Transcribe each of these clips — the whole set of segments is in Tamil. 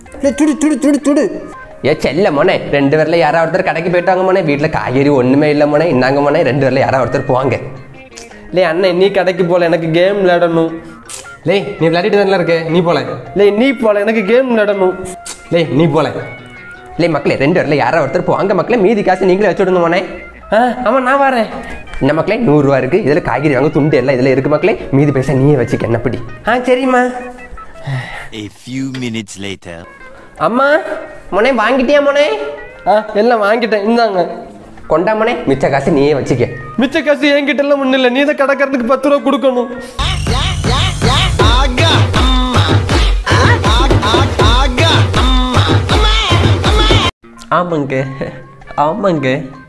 இல்லை துடு துடு துடு துடு ஏ செல்ல மோனே ரெண்டு பேரில் யாராவது ஒருத்தர் கடைக்கு போயிட்டாங்க மோனே வீட்டில் காய்கறி ஒன்றுமே இல்லை மோனே இன்னாங்க மோனே ரெண்டு பேரில் யாராவது ஒருத்தர் போவாங்க லே அண்ணன் நீ கடைக்கு போல எனக்கு கேம் விளையாடணும் லே நீ விளையாடிட்டு தானே இருக்க நீ போல லே நீ போல எனக்கு கேம் விளையாடணும் லே நீ போல லே மக்களே ரெண்டு பேரில் யாராவது ஒருத்தர் போவாங்க மக்களே மீதி காசு நீங்களே வச்சு விடுங்க மோனே ஆ ஆமாம் நான் வரேன் இந்த மக்களே நூறுரூவா இருக்குது இதில் காய்கறி வாங்க துண்டு எல்லாம் இதில் இருக்குது மக்களே மீதி பைசா நீயே வச்சுக்க என்னப்படி ஆ சரிம்மா A few minutes later. அம்மா மோனே வாங்கிட்டியா மோனே ஆ எல்லாம் வாங்கிட்டேன் இந்தாங்க கொண்டா மோனே மிச்ச காசு நீயே வச்சுக்க மிச்ச காசு என்கிட்ட எல்லாம் ஒன்றும் இல்லை நீ தான் கடைக்காரனுக்கு பத்து ரூபா கொடுக்கணும் ஆமாங்க ஆமாங்க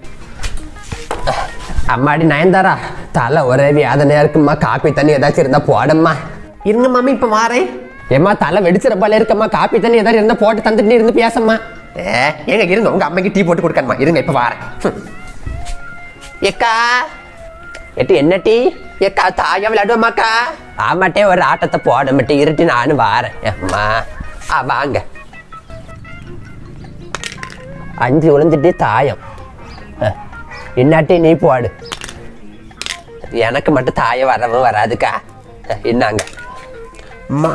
அம்மாடி நயன்தாரா தலை ஒரே வேதனையா இருக்கும்மா காப்பி தண்ணி ஏதாச்சும் இருந்தா போடம்மா இருங்க மாமி இப்ப வாரேன் ஏம்மா தலை வெடிச்சிட போல இருக்கம்மா காப்பி தண்ணி ஏதாவது இருந்தா போட்டு தந்துட்டு இருந்து பேசம்மா ஏ எங்க இருங்க உங்க அம்மைக்கு டீ போட்டு கொடுக்கணுமா இருங்க இப்ப வாரேன் ஹம். ஏக்கா எட்டு என்ன டீ ஏக்கா தாயா விளையாடுவோமாக்கா ஆமாட்டே ஒரு ஆட்டத்தை போட மாட்டே இருட்டு நானும் வாரேன் அம்மா ஆ வாங்க அஞ்சு விழுந்துட்டு தாயம் அஹ், என்னாட்டி நீ போடு எனக்கு மட்டும் தாயம் வரவும் வராதுக்கா அஹ், என்னங்க அம்மா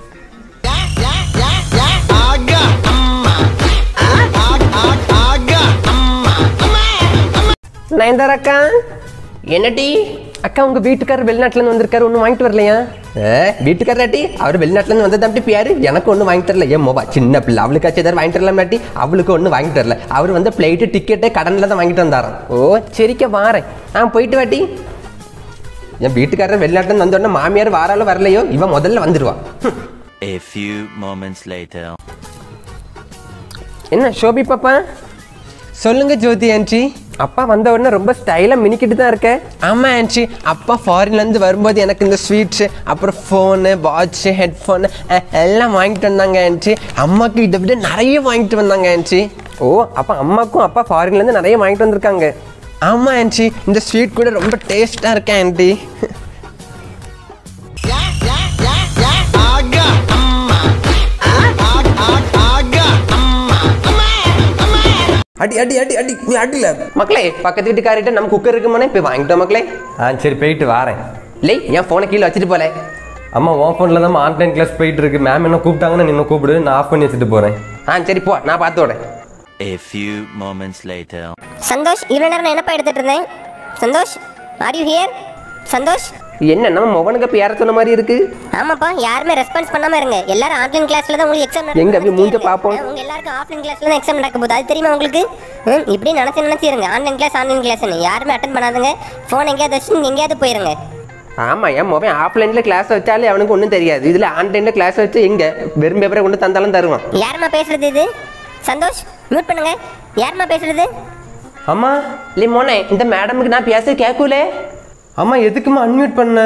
நயன்தாரா என்னடி அக்கா உங்க வீட்டுக்காரர் வெளிநாட்டுல இருந்து வந்திருக்காரு ஒன்றும் வாங்கிட்டு வரலையா ஏ வீட்டுக்காரராட்டி அவர் வெளிநாட்டுல இருந்து வந்தது அப்படி பேரு எனக்கு ஒன்றும் வாங்கி தரல ஏன் மோபா சின்ன பிள்ளை அவளுக்காச்சும் ஏதாவது வாங்கி தரலாமாட்டி அவளுக்கு ஒன்றும் வாங்கி தரல அவர் வந்து பிளைட்டு டிக்கெட்டு கடனில் தான் வாங்கிட்டு வந்தாராம் ஓ சரிக்கா வாரேன் ஆ போயிட்டு வாட்டி என் வீட்டுக்காரர் வெளிநாட்டுல இருந்து வந்த உடனே மாமியார் வாராலும் வரலையோ இவன் முதல்ல வந்துடுவா ஹம். A few moments later. என்ன ஷோபி பாப்பா சொல்லுங்க ஜோதி ஆன்ச்சி அப்பா வந்த உடனே ரொம்ப ஸ்டைலாக மினிக்கிட்டு தான் இருக்க ஆமாம் ஆன்ச்சி அப்பா ஃபாரின்லேருந்து வரும்போது எனக்கு இந்த ஸ்வீட்ஸு அப்புறம் ஃபோனு வாட்ச்சு ஹெட்ஃபோனு எல்லாம் வாங்கிட்டு வந்தாங்க ஆன்ச்சி அம்மாவுக்கு இதை விட நிறைய வாங்கிட்டு வந்தாங்க ஆன்ச்சி ஓ அப்போ அம்மாக்கும் அப்பா ஃபாரின்லேருந்து நிறைய வாங்கிட்டு வந்திருக்காங்க ஆமாம் ஆன்ச்சி இந்த ஸ்வீட் கூட ரொம்ப டேஸ்ட்டாக இருக்கேன் ஆன்ட்டி அடி அடி அடி அடி நீ அடில மக்களே பக்கத்து வீட்டுக்காரிட்ட நம்ம குக்கர் இருக்குமானே போய் வாங்கிட்டோம் மக்களே ஆ சரி போயிட்டு வரேன் இல்லை என் ஃபோனை கீழே வச்சுட்டு போல அம்மா உன் ஃபோனில் தான் ஆன்லைன் கிளாஸ் போயிட்டு இருக்கு மேம் என்ன கூப்பிட்டாங்கன்னு நீ இன்னும் கூப்பிடு நான் ஆஃப் பண்ணி வச்சுட்டு போகிறேன் ஆ சரி போ நான் பார்த்து விடேன் A few moments later. Santhosh இவ்வளோ நேரம் நான் என்னப்பா எடுத்துட்டு இருந்தேன் Santosh are you here Santosh என்ன நம்ம மொபனுக்கு இப்போ யார சொன்ன மாதிரி இருக்கு ஆமாப்பா யாருமே ரெஸ்பான்ஸ் பண்ணாம இருங்க எல்லாரும் ஆன்லைன் கிளாஸ்ல தான் உங்களுக்கு எக்ஸாம் எங்க அப்படி மூஞ்ச பாப்போம்? உங்க எல்லாருக்கும் ஆஃப்லைன் கிளாஸ்ல தான் எக்ஸாம் நடக்க போகுது அது தெரியுமா உங்களுக்கு ம், இப்படி நினைச்சு நினைச்சு இருங்க ஆன்லைன் கிளாஸ் ஆன்லைன் கிளாஸ்னு யாருமே அட்டன் பண்ணாதுங்க ஃபோன் எங்கேயாவது வச்சு நீங்க எங்கேயாவது போயிருங்க ஆமா என் மொபைல் ஆஃப்லைனில் கிளாஸ் வச்சாலே அவனுக்கு ஒன்றும் தெரியாது இதில் ஆன்லைனில் கிளாஸ் வச்சு எங்க வெறும் பேப்பரை கொண்டு தந்தாலும் தருவான் யாரும்மா பேசுறது இது சந்தோஷ் மியூட் பண்ணுங்க யாரும்மா பேசுறது அம்மா இல்லை மோனே இந்த மேடமுக்கு நான் பேச கேட்கலே அம்மா எதுக்குமா அன்மியூட் பண்ண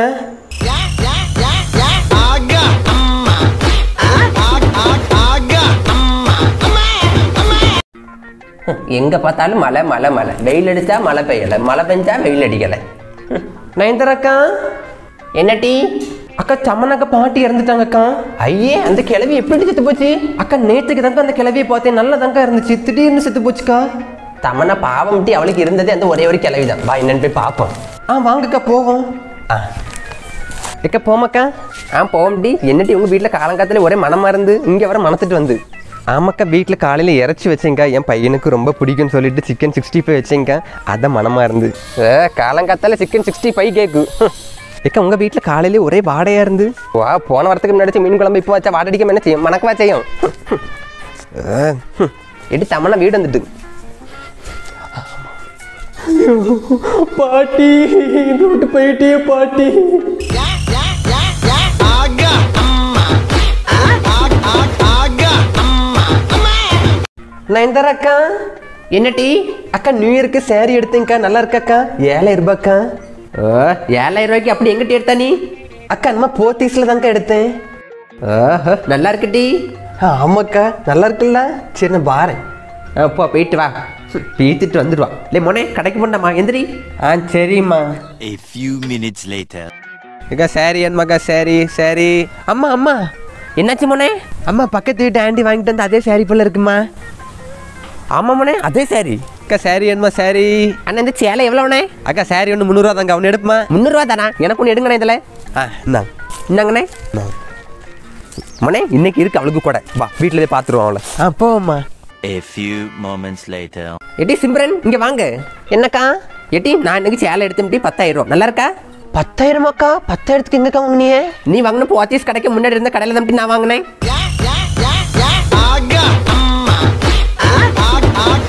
எங்க பார்த்தாலும் மழை மழை மழை வெயில் அடிச்சா மழை பெய்யலை மழை பெஞ்சா வெயில் அடிக்கலை நயன்தராக்கா என்ன டீ அக்கா சம்மனாக்கா பாட்டி இறந்துட்டாங்கக்கா ஐயே அந்த கிழவி எப்படி செத்து போச்சு அக்கா நேத்துக்கு தாங்க அந்த கிளவியை பார்த்தேன் நல்லா தாங்க இருந்துச்சு திடீர்னு செத்து போச்சுக்கா தமனா பாவம் டீ அவளுக்கு இருந்ததே அந்த ஒரே ஒரு கிழவி தான் வா என்னன்னு போய் பார்ப்போம் ஆ வாங்கக்கா போவோம் ஆ எக்க போமாக்கா ஆ போவோம் டி என்னட்டி உங்கள் வீட்டில் காலங்காலத்தில் ஒரே மனமா இருந்து இங்கே வர மனத்துட்டு வந்து ஆமாக்கா வீட்டில் காலையில் இறச்சி வச்சேங்க்கா என் பையனுக்கு ரொம்ப பிடிக்கும்னு சொல்லிட்டு சிக்கன் சிக்ஸ்டி ஃபைவ் வச்சேங்க்கா அதான் மனமாக இருந்து ஏ காலங்காத்தால சிக்கன் சிக்ஸ்டி ஃபைவ் கேக்கு ஏக்கா உங்கள் வீட்டில் காலையிலே ஒரே வாடையாக இருந்து வா போன வாரத்துக்கு முன்னாடி மீன் குழம்பு இப்போ வச்சா வாடடிக்க என்ன செய்யும் மணக்கவா செய்யும் எடி தமனா வீடு வந்துட்டு பாட்டி இந்த விட்டு போயிட்டே பாட்டி நயன்தாரா அக்கா என்ன டீ அக்கா நியூ இயருக்கு saree எடுத்தேங்க்கா நல்லா இருக்காக்கா ஏழாயிரம் ரூபாய்க்கா ஓ ஏழாயிரம் ரூபாய்க்கு அப்படி எங்கிட்ட எடுத்தா நீ அக்கா நம்ம போத்தீஸில் தான்க்கா எடுத்தேன் ஓஹோ நல்லா இருக்கு டீ ஆ, ஆமாக்கா நல்லா இருக்குல்ல சரி நான் பாரேன் அப்போ போயிட்டு வா பீத்துட்டு வந்துடுவா இல்லை மோனே கடைக்கு போண்டாமா எந்திரி ஆ சரிம்மா A few minutes later. ஏக்கா சாரி என் மகா சாரி சாரி அம்மா அம்மா என்னாச்சு மோனே அம்மா பக்கத்து வீட்டு ஆண்டி வாங்கிட்டு வந்து அதே சாரி போல இருக்குமா ஆமா மோனே அதே சாரி அக்கா சாரி வேணுமா சாரி அண்ணா இந்த சேலை எவ்வளோண்ணே அக்கா சாரி ஒன்று முந்நூறுவா தாங்க அவனு எடுப்புமா முந்நூறுவா தானா எனக்கு ஒன்று எடுங்கண்ணே இதில் ஆ இந்தாங்க இந்தாங்கண்ணே இந்தாங்க. மோனே இன்னைக்கு இருக்கு அவளுக்கு கூட வா வீட்டில் போய் பார்த்துருவோம் அவளை ஆ போம்மா A few moments later. எட்டி சிம்ரன் இங்க வாங்க என்னக்கா எட்டி நான் இன்னைக்கு சேலை எடுத்துட்டு பத்தாயிரம் ரூபா நல்லா இருக்கா பத்தாயிரமாக்கா பத்தாயிரத்துக்கு எங்கக்கா வாங்கினியே நீ வாங்கின போத்தீஸ் கடைக்கு முன்னாடி இருந்த கடையில் தான் நான் வாங்கினேன்